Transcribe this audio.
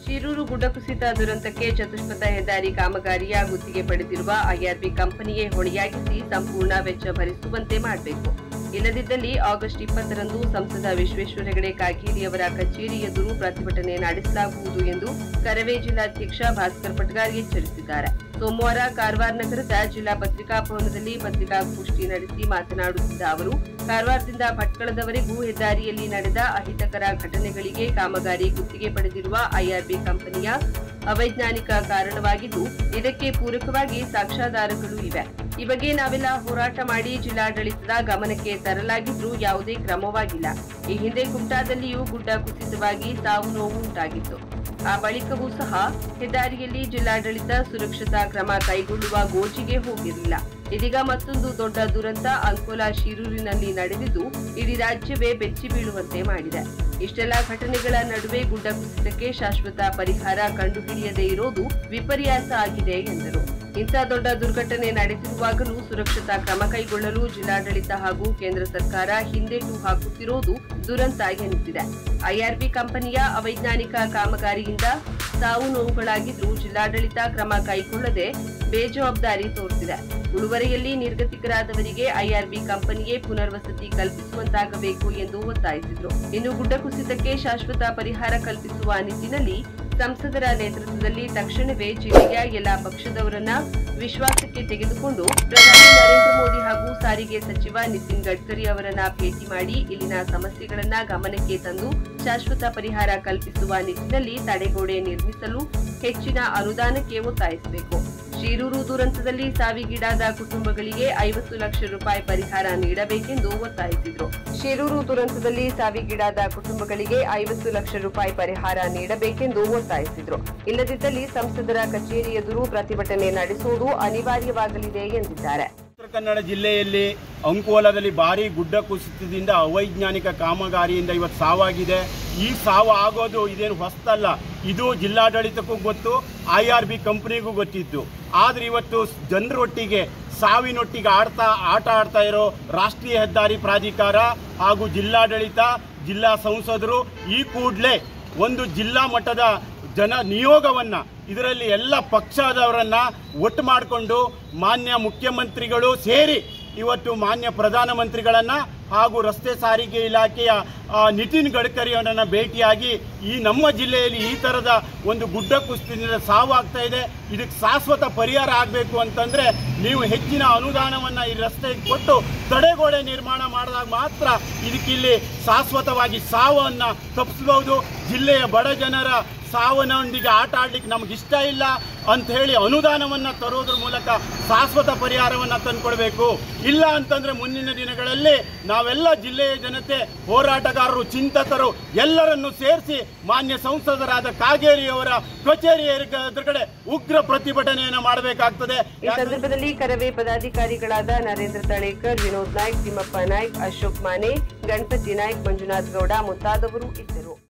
ಶಿರೂರು ಗುಡ್ಡ ಕುಸಿತ ದುರಂತಕ್ಕೆ ಚತುಷ್ಪಥ ಹೆದ್ದಾರಿ ಕಾಮಗಾರಿಯ ಗುತ್ತಿಗೆ ಪಡೆದಿರುವ ಐಆರ್ಬಿ ಕಂಪನಿಯೇ ಹೊಣೆಯಾಗಿಸಿ ಸಂಪೂರ್ಣ ವೆಚ್ಚ ಭರಿಸುವಂತೆ ಮಾಡಬೇಕು ಇಲ್ಲದಿದ್ದಲ್ಲಿ ಆಗಸ್ಟ್ ಇಪ್ಪತ್ತರಂದು ಸಂಸದ ವಿಶ್ವೇಶ್ವರ ಹೆಗಡೆ ಕಾಗೇರಿ ಅವರ ಕಚೇರಿ ಎದುರು ಪ್ರತಿಭಟನೆ ನಡೆಸಲಾಗುವುದು ಎಂದು ಕರವೇ ಜಿಲ್ಲಾಧ್ಯಕ್ಷ ಭಾಸ್ಕರ್ ಪಟ್ಗಾರ್ ಎಚ್ಚರಿಸಿದ್ದಾರೆ ಸೋಮವಾರ ಕಾರವಾರ ನಗರದ ಜಿಲ್ಲಾ ಪತ್ರಿಕಾ ಭವನದಲ್ಲಿ ಪತ್ರಿಕಾಗೋಷ್ಠಿ ನಡೆಸಿ ಮಾತನಾಡುತ್ತಿದ್ದ ಅವರು ಕಾರವಾರದಿಂದ ಭಟ್ಕಳದವರೆಗೂ ಹೆದ್ದಾರಿಯಲ್ಲಿ ನಡೆದ ಅಹಿತಕರ ಘಟನೆಗಳಿಗೆ ಕಾಮಗಾರಿ ಗುತ್ತಿಗೆ ಪಡೆದಿರುವ ಐಆರ್ಬಿ ಕಂಪನಿಯ ಅವೈಜ್ಞಾನಿಕ ಕಾರಣವಾಗಿದ್ದು ಇದಕ್ಕೆ ಪೂರಕವಾಗಿ ಸಾಕ್ಷ್ಯಾಧಾರಗಳು ಇವೆ ಈ ಬಗ್ಗೆ ನಾವೆಲ್ಲ ಹೋರಾಟ ಮಾಡಿ ಜಿಲ್ಲಾಡಳಿತದ ಗಮನಕ್ಕೆ ತರಲಾಗಿದ್ರೂ ಯಾವುದೇ ಕ್ರಮವಾಗಿಲ್ಲ ಈ ಹಿಂದೆ ಕುಮಟಾದಲ್ಲಿಯೂ ಗುಡ್ಡ ಕುಸಿತವಾಗಿ ಸಾವು ನೋವು ಉಂಟಾಗಿತ್ತು ಆ ಬಳಿಕವೂ ಸಹ ಹೆದ್ದಾರಿಯಲ್ಲಿ ಜಿಲ್ಲಾಡಳಿತ ಸುರಕ್ಷತಾ ಕ್ರಮ ಕೈಗೊಳ್ಳುವ ಗೋಜಿಗೆ ಹೋಗಿರಲಿಲ್ಲ ಇದೀಗ ಮತ್ತೊಂದು ದೊಡ್ಡ ದುರಂತ ಅಂಕೋಲಾ ಶಿರೂರಿನಲ್ಲಿ ನಡೆದಿದ್ದು ಇಡೀ ರಾಜ್ಯವೇ ಬೆಚ್ಚಿ ಬೀಳುವಂತೆ ಮಾಡಿದೆ ಇಷ್ಟೆಲ್ಲ ಘಟನೆಗಳ ನಡುವೆ ಗುಡ್ಡ ಕುಸಿತಕ್ಕೆ ಶಾಶ್ವತ ಪರಿಹಾರ ಕಂಡುಹಿಡಿಯದೇ ಇರೋದು ವಿಪರ್ಯಾಸ ಆಗಿದೆ ಎಂದರು ಇಂಥ ದೊಡ್ಡ ದುರ್ಘಟನೆ ನಡೆದಿರುವಾಗಲೂ ಸುರಕ್ಷತಾ ಕ್ರಮ ಕೈಗೊಳ್ಳಲು ಜಿಲ್ಲಾಡಳಿತ ಹಾಗೂ ಕೇಂದ್ರ ಸರ್ಕಾರ ಹಿಂದೇಟು ಹಾಕುತ್ತಿರೋದು ದುರಂತ ಎನ್ನಿಸಿದೆ ಐಆರ್ಬಿ ಕಂಪನಿಯ ಅವೈಜ್ಞಾನಿಕ ಕಾಮಗಾರಿಯಿಂದ ಸಾವು ನೋವುಗಳಾಗಿದ್ರೂ ಜಿಲ್ಲಾಡಳಿತ ಕ್ರಮ ಕೈಗೊಳ್ಳದೆ ಬೇಜವಾಬ್ದಾರಿ ತೋರುತ್ತಿದೆ ಉಳುವರೆಯಲ್ಲಿ ನಿರ್ಗತಿಕರಾದವರಿಗೆ ಐಆರ್ಬಿ ಕಂಪನಿಯೇ ಪುನರ್ವಸತಿ ಕಲ್ಪಿಸುವಂತಾಗಬೇಕು ಎಂದು ಒತ್ತಾಯಿಸಿದರು ಇನ್ನು ಗುಡ್ಡ ಕುಸಿತಕ್ಕೆ ಶಾಶ್ವತ ಪರಿಹಾರ ಕಲ್ಪಿಸುವ ನಿಟ್ಟಿನಲ್ಲಿ ಸಂಸದರ ನೇತೃತ್ವದಲ್ಲಿ ತಕ್ಷಣವೇ ಜಿಲ್ಲೆಯ ಎಲ್ಲಾ ಪಕ್ಷದವರನ್ನ ವಿಶ್ವಾಸಕ್ಕೆ ತೆಗೆದುಕೊಂಡು ಪ್ರಧಾನಿ ನರೇಂದ್ರ ಮೋದಿ ಹಾಗೂ ಸಾರಿಗೆ ಸಚಿವ ನಿತಿನ್ ಗಡ್ಕರಿ ಅವರನ್ನ ಭೇಟಿ ಮಾಡಿ ಇಲ್ಲಿನ ಸಮಸ್ಯೆಗಳನ್ನ ಗಮನಕ್ಕೆ ತಂದು ಶಾಶ್ವತ ಪರಿಹಾರ ಕಲ್ಪಿಸುವ ನಿಟ್ಟಿನಲ್ಲಿ ತಡೆಗೋಡೆ ನಿರ್ಮಿಸಲು ಹೆಚ್ಚಿನ ಅನುದಾನಕ್ಕೆ ಒತ್ತಾಯಿಸಬೇಕು ಶಿರೂರು ದುರಂತದಲ್ಲಿ ಸಾವಿಗೀಡಾದ ಕುಟುಂಬಗಳಿಗೆ ಐವತ್ತು ಲಕ್ಷ ರೂಪಾಯಿ ಪರಿಹಾರ ನೀಡಬೇಕೆಂದು ಒತ್ತಾಯಿಸಿದರು ಶಿರೂರು ದುರಂತದಲ್ಲಿ ಸಾವಿಗೀಡಾದ ಕುಟುಂಬಗಳಿಗೆ ಐವತ್ತು ಲಕ್ಷ ರೂಪಾಯಿ ಪರಿಹಾರ ನೀಡಬೇಕೆಂದು ಒತ್ತಾಯಿಸಿದರು ಇಲ್ಲದಿದ್ದಲ್ಲಿ ಸಂಸದರ ಕಚೇರಿ ಎದುರು ಪ್ರತಿಭಟನೆ ನಡೆಸುವುದು ಅನಿವಾರ್ಯವಾಗಲಿದೆ ಎಂದಿದ್ದಾರೆ ಉತ್ತರ ಕನ್ನಡ ಜಿಲ್ಲೆಯಲ್ಲಿ ಅಂಕೋಲದಲ್ಲಿ ಭಾರಿ ಗುಡ್ಡ ಕುಸಿತದಿಂದ ಅವೈಜ್ಞಾನಿಕ ಕಾಮಗಾರಿಯಿಂದ ಇವತ್ತು ಸಾವಾಗಿದೆ ಈ ಸಾವು ಆಗೋದು ಇದೇನು ಹೊಸ್ತಲ್ಲ ಇದು ಜಿಲ್ಲಾಡಳಿತಕ್ಕೂ ಗೊತ್ತು ಐ ಆರ್ ಬಿ ಕಂಪ್ನಿಗೂ ಗೊತ್ತಿತ್ತು ಆದರೆ ಇವತ್ತು ಜನರೊಟ್ಟಿಗೆ ಸಾವಿನೊಟ್ಟಿಗೆ ಆಡ್ತಾ ಆಟ ಆಡ್ತಾ ಇರೋ ರಾಷ್ಟ್ರೀಯ ಹೆದ್ದಾರಿ ಪ್ರಾಧಿಕಾರ ಹಾಗೂ ಜಿಲ್ಲಾಡಳಿತ ಜಿಲ್ಲಾ ಸಂಸದರು ಈ ಕೂಡಲೇ ಒಂದು ಜಿಲ್ಲಾ ಮಟ್ಟದ ಜನ ನಿಯೋಗವನ್ನ ಇದರಲ್ಲಿ ಎಲ್ಲ ಪಕ್ಷದವರನ್ನ ಒಟ್ಟು ಮಾಡಿಕೊಂಡು ಮಾನ್ಯ ಮುಖ್ಯಮಂತ್ರಿಗಳು ಸೇರಿ ಇವತ್ತು ಮಾನ್ಯ ಪ್ರಧಾನಮಂತ್ರಿಗಳನ್ನ ಹಾಗೂ ರಸ್ತೆ ಸಾರಿಗೆ ಇಲಾಖೆಯ ಆ, ನಿತಿನ್ ಗಡ್ಕರಿ ಅವರನ್ನ ಭೇಟಿಯಾಗಿ ಈ ನಮ್ಮ ಜಿಲ್ಲೆಯಲ್ಲಿ ಈ ಥರದ ಒಂದು ಗುಡ್ಡ ಕುಸಿತದಿಂದ ಸಾವಾಗ್ತಾ ಇದೆ ಇದಕ್ಕೆ ಶಾಶ್ವತ ಪರಿಹಾರ ಆಗಬೇಕು ಅಂತಂದ್ರೆ ನೀವು ಹೆಚ್ಚಿನ ಅನುದಾನವನ್ನ ಈ ರಸ್ತೆಗೆ ಕೊಟ್ಟು ತಡೆಗೋಡೆ ನಿರ್ಮಾಣ ಮಾಡಿದಾಗ ಮಾತ್ರ ಇದಕ್ಕಿಲ್ಲಿ ಶಾಶ್ವತವಾಗಿ ಸಾವನ್ನ ತಪ್ಪಿಸಬಹುದು ಜಿಲ್ಲೆಯ ಬಡ ಜನರ ಸಾವನೊಂದಿಗೆ ಆಟ ಆಡ್ಲಿಕ್ಕೆ ನಮ್ಗೆ ಇಷ್ಟ ಇಲ್ಲ ಅಂತ ಹೇಳಿ ಅನುದಾನವನ್ನ ತರೋದ್ರ ಮೂಲಕ ಶಾಶ್ವತ ಪರಿಹಾರವನ್ನ ತಂದುಕೊಡ್ಬೇಕು ಇಲ್ಲ ಅಂತಂದ್ರೆ ಮುಂದಿನ ದಿನಗಳಲ್ಲಿ ನಾವೆಲ್ಲ ಜಿಲ್ಲೆಯ ಜನತೆ ಹೋರಾಟಗಾರರು ಚಿಂತಕರು ಎಲ್ಲರನ್ನು ಸೇರಿಸಿ ಮಾನ್ಯ ಸಂಸದರಾದ ಕಾಗೇರಿ ಅವರ ಕಚೇರಿ ಎದುರುಗಡೆ ಉಗ್ರ ಪ್ರತಿಭಟನೆಯನ್ನು ಮಾಡಬೇಕಾಗ್ತದೆ ಈ ಸಂದರ್ಭದಲ್ಲಿ ಕರವೇ ಪದಾಧಿಕಾರಿಗಳಾದ ನರೇಂದ್ರ ತಳೇಕರ್ ವಿನೋದ್ ನಾಯ್ಕ್ ತಿಮ್ಮಪ್ಪ ನಾಯ್ಕ್ ಅಶೋಕ್ ಮಾನೆ ಗಣಪತಿ ನಾಯ್ಕ್ ಮಂಜುನಾಥ್ ಗೌಡ ಮುಂತಾದವರು ಇದ್ದರು